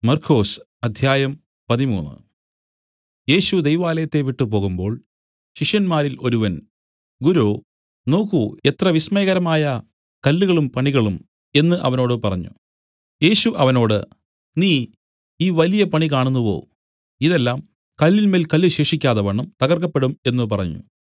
മർക്കൊസ് അധ്യായം പതിമൂന്ന് യേശു ദൈവാലയത്തെ വിട്ടു പോകുമ്പോൾ ശിഷ്യന്മാരിൽ ഒരുവൻ ഗുരോ നോക്കൂ എത്ര വിസ്മയകരമായ കല്ലുകളും പണികളും എന്ന് അവനോട് പറഞ്ഞു യേശു അവനോട് നീ ഈ വലിയ പണി കാണുന്നുവോ ഇതെല്ലാം കല്ലിന്മേൽ കല്ല് ശേഷിക്കാതവണ്ണം തകർക്കപ്പെടും എന്നു പറഞ്ഞു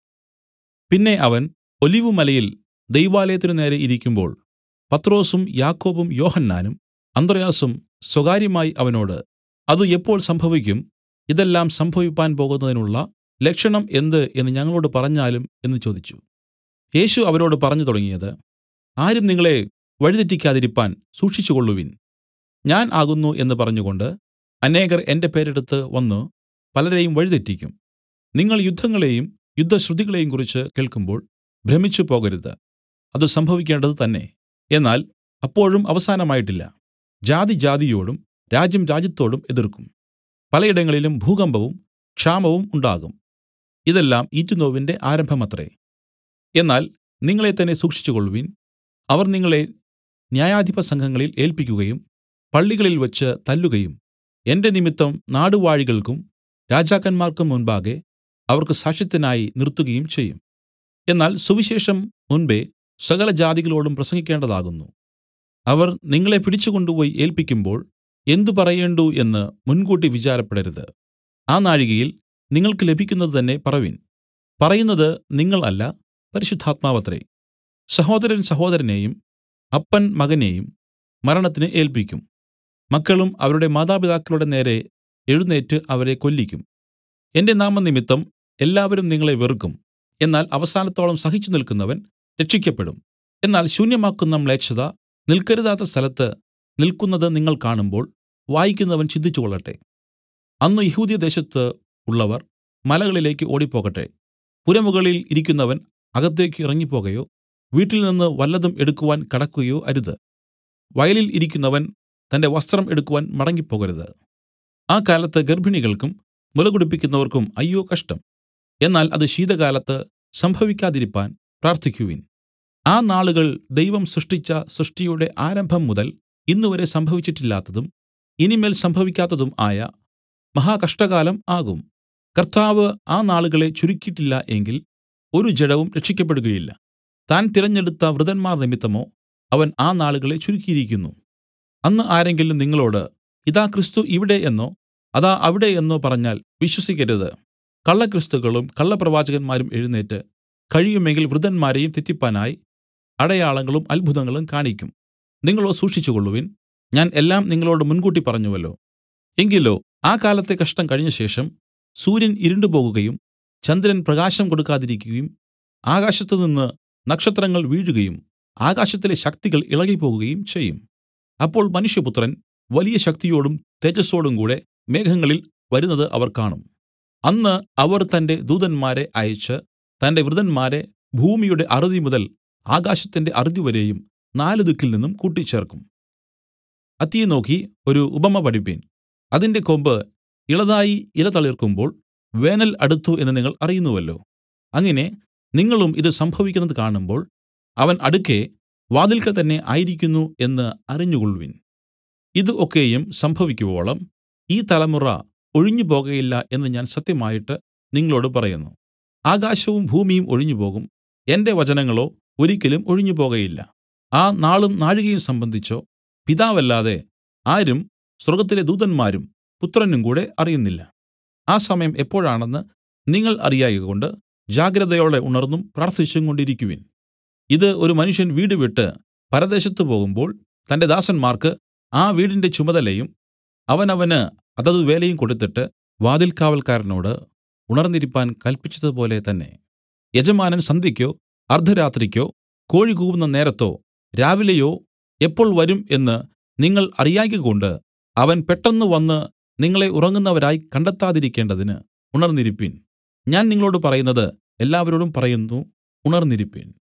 പിന്നെ അവൻ ഒലിവുമലയിൽ ദൈവാലയത്തിനു നേരെ ഇരിക്കുമ്പോൾ പത്രൊസും യാക്കോബും യോഹന്നാനും അന്ത്രെയാസും സ്വകാര്യമായി അവനോട് അത് എപ്പോൾ സംഭവിക്കും ഇതെല്ലാം സംഭവിപ്പാൻ പോകുന്നതിനുള്ള ലക്ഷണം എന്ത് എന്ന് ഞങ്ങളോടു പറഞ്ഞാലും എന്ന് ചോദിച്ചു യേശു അവരോട് പറഞ്ഞു തുടങ്ങിയത് ആരും നിങ്ങളെ വഴിതെറ്റിക്കാതിരിപ്പാൻ സൂക്ഷിച്ചുകൊള്ളുവിൻ ഞാൻ ആകുന്നു എന്ന് പറഞ്ഞുകൊണ്ട് അനേകർ എന്റെ പേരെടുത്ത് വന്നു പലരെയും വഴിതെറ്റിക്കും നിങ്ങൾ യുദ്ധങ്ങളെയും യുദ്ധശ്രുതികളെയും കുറിച്ച് കേൾക്കുമ്പോൾ ഭ്രമിച്ചു പോകരുത് അത് സംഭവിക്കേണ്ടത് തന്നെ എന്നാൽ അപ്പോഴും അവസാനമായിട്ടില്ല ജാതി ജാതിയോടും രാജ്യം രാജ്യത്തോടും എതിർക്കും പലയിടങ്ങളിലും ഭൂകമ്പവും ക്ഷാമവും ഉണ്ടാകും ഇതെല്ലാം ഈറ്റുനോവിന്റെ ആരംഭമത്രേ എന്നാൽ നിങ്ങളെ തന്നെ സൂക്ഷിച്ചുകൊള്ളുവിൻ അവർ നിങ്ങളെ ന്യായാധിപസംഘങ്ങളിൽ ഏല്പിക്കുകയും പള്ളികളിൽ വെച്ച് തല്ലുകയും എന്റെ നിമിത്തം നാടുവാഴികൾക്കും രാജാക്കന്മാർക്കും മുൻപാകെ അവർക്ക് സാക്ഷ്യത്തിനായി നിർത്തുകയും ചെയ്യും എന്നാൽ സുവിശേഷം മുൻപെ സകല ജാതികളോടും പ്രസംഗിക്കേണ്ടതാകുന്നു അവർ നിങ്ങളെ പിടിച്ചുകൊണ്ടുപോയി ഏല്പിക്കുമ്പോൾ എന്ത് പറയേണ്ടു എന്ന് മുൻകൂട്ടി വിചാരപ്പെടരുത് ആ നാഴികയിൽ നിങ്ങൾക്ക് ലഭിക്കുന്നത് തന്നെ പറവിൻ പറയുന്നത് നിങ്ങൾ അല്ല പരിശുദ്ധാത്മാവത്രേ സഹോദരൻ സഹോദരനെയും അപ്പൻ മകനെയും മരണത്തിന് ഏല്പിക്കും മക്കളും അവരുടെ മാതാപിതാക്കളുടെ നേരെ എഴുന്നേറ്റ് അവരെ കൊല്ലിക്കും എന്റെ നാമനിമിത്തം എല്ലാവരും നിങ്ങളെ വെറുക്കും എന്നാൽ അവസാനത്തോളം സഹിച്ചു നിൽക്കുന്നവൻ രക്ഷിയ്ക്കപ്പെടും എന്നാൽ ശൂന്യമാക്കുന്ന മ്ലേച്ഛത നിൽക്കരുതാത്ത സ്ഥലത്ത് നിൽക്കുന്നത് നിങ്ങൾ കാണുമ്പോൾ വായിക്കുന്നവൻ ചിന്തിച്ചുകൊള്ളട്ടെ അന്ന് യഹൂദ്യദേശത്ത് ഉള്ളവർ മലകളിലേക്ക് ഓടിപ്പോകട്ടെ പുരമുകളിൽ ഇരിക്കുന്നവൻ അകത്തേക്ക് ഇറങ്ങിപ്പോകയോ വീട്ടിൽ നിന്ന് വല്ലതും എടുക്കുവാൻ കടക്കുകയോ അരുത് വയലിൽ ഇരിക്കുന്നവൻ തന്റെ വസ്ത്രം എടുക്കുവാൻ മടങ്ങിപ്പോകരുത് ആ കാലത്ത് ഗർഭിണികൾക്കും മുലകുടിപ്പിക്കുന്നവർക്കും അയ്യോ കഷ്ടം എന്നാൽ അത് ശീതകാലത്ത് സംഭവിക്കാതിരിപ്പാൻ പ്രാർത്ഥിക്കുവിൻ ആ നാളുകൾ ദൈവം സൃഷ്ടിച്ച സൃഷ്ടിയുടെ ആരംഭം മുതൽ ഇന്നുവരെ സംഭവിച്ചിട്ടില്ലാത്തതും ഇനിമേൽ സംഭവിക്കാത്തതും ആയ മഹാകഷ്ടകാലം ആകും കർത്താവ് ആ നാളുകളെ ചുരുക്കിയിട്ടില്ല എങ്കിൽ ഒരു ജഡവും രക്ഷിക്കപ്പെടുകയില്ല താൻ തിരഞ്ഞെടുത്ത വൃതന്മാർ നിമിത്തമോ അവൻ ആ നാളുകളെ ചുരുക്കിയിരിക്കുന്നു അന്ന് ആരെങ്കിലും നിങ്ങളോട് ഇതാ ക്രിസ്തു ഇവിടെ എന്നോ അതാ അവിടെ എന്നോ പറഞ്ഞാൽ വിശ്വസിക്കരുത് കള്ളക്രിസ്തുക്കളും കള്ളപ്രവാചകന്മാരും എഴുന്നേറ്റ് കഴിയുമെങ്കിൽ വൃതന്മാരെയും തെറ്റിപ്പാനായി അടയാളങ്ങളും അത്ഭുതങ്ങളും കാണിക്കും നിങ്ങളോ സൂക്ഷിച്ചുകൊള്ളുവിൻ ഞാൻ എല്ലാം നിങ്ങളോട് മുൻകൂട്ടി പറഞ്ഞുവല്ലോ എങ്കിലോ ആ കാലത്തെ കഷ്ടം കഴിഞ്ഞ ശേഷം സൂര്യൻ ഇരുണ്ടുപോകുകയും ചന്ദ്രൻ പ്രകാശം കൊടുക്കാതിരിക്കുകയും ആകാശത്തുനിന്ന് നക്ഷത്രങ്ങൾ വീഴുകയും ആകാശത്തിലെ ശക്തികൾ ഇളകിപ്പോകുകയും ചെയ്യും അപ്പോൾ മനുഷ്യപുത്രൻ വലിയ ശക്തിയോടും തേജസ്സോടും കൂടെ മേഘങ്ങളിൽ വരുന്നത് അവർ കാണും അന്ന് അവർ തന്റെ ദൂതന്മാരെ അയച്ച് തന്റെ വൃതന്മാരെ ഭൂമിയുടെ അറുതി മുതൽ ആകാശത്തിന്റെ അറുതി വരെയും നാല് ദിക്കിൽ നിന്നും കൂട്ടിച്ചേർക്കും അത്തിയെ നോക്കി ഒരു ഉപമ പഠിപ്പീൻ അതിന്റെ കൊമ്പ് ഇളതായി ഇല തളിർക്കുമ്പോൾ വേനൽ അടുത്തു എന്ന് നിങ്ങൾ അറിയുന്നുവല്ലോ അങ്ങനെ നിങ്ങളും ഇത് സംഭവിക്കുന്നത് കാണുമ്പോൾ അവൻ അടുക്കെ വാതിൽക്കൽ തന്നെ ആയിരിക്കുന്നു എന്ന് അറിഞ്ഞുകൊള്ളുവിൻ ഇത് ഒക്കെയും സംഭവിക്കുവോളം ഈ തലമുറ ഒഴിഞ്ഞു പോകയില്ല എന്ന് ഞാൻ സത്യമായിട്ട് നിങ്ങളോട് പറയുന്നു ആകാശവും ഭൂമിയും ഒഴിഞ്ഞുപോകും എന്റെ വചനങ്ങളോ ഒരിക്കലും ഒഴിഞ്ഞു പോകയില്ല ആ നാളും നാഴികയും സംബന്ധിച്ചോ പിതാവല്ലാതെ ആരും സ്വർഗ്ഗത്തിലെ ദൂതന്മാരും പുത്രനും കൂടെ അറിയുന്നില്ല ആ സമയം എപ്പോഴാണെന്ന് നിങ്ങൾ അറിയായ്കകൊണ്ട് ജാഗ്രതയോടെ ഉണർന്നും പ്രാർത്ഥിച്ചും കൊണ്ടിരിക്കുവിൻ ഇത് ഒരു മനുഷ്യൻ വീട് വിട്ട് പരദേശത്ത് പോകുമ്പോൾ തന്റെ ദാസന്മാർക്ക് ആ വീടിന്റെ ചുമതലയും അവനവന് അതത് വേലയും കൊടുത്തിട്ട് വാതിൽകാവൽക്കാരനോട് ഉണർന്നിരിപ്പാൻ കല്പിച്ചതുപോലെ തന്നെ യജമാനൻ സന്ധ്യയ്ക്കോ അർദ്ധരാത്രിക്കോ കോഴി കൂവുന്ന നേരത്തോ രാവിലെയോ എപ്പോൾ വരും എന്ന് നിങ്ങൾ അറിയായ്കകൊണ്ട് അവൻ പെട്ടെന്ന് വന്ന് നിങ്ങളെ ഉറങ്ങുന്നവരായി കണ്ടെത്താതിരിക്കേണ്ടതിന് ഉണർന്നിരിപ്പിൻ ഞാൻ നിങ്ങളോടു പറയുന്നത് എല്ലാവരോടും പറയുന്നു ഉണർന്നിരിപ്പിൻ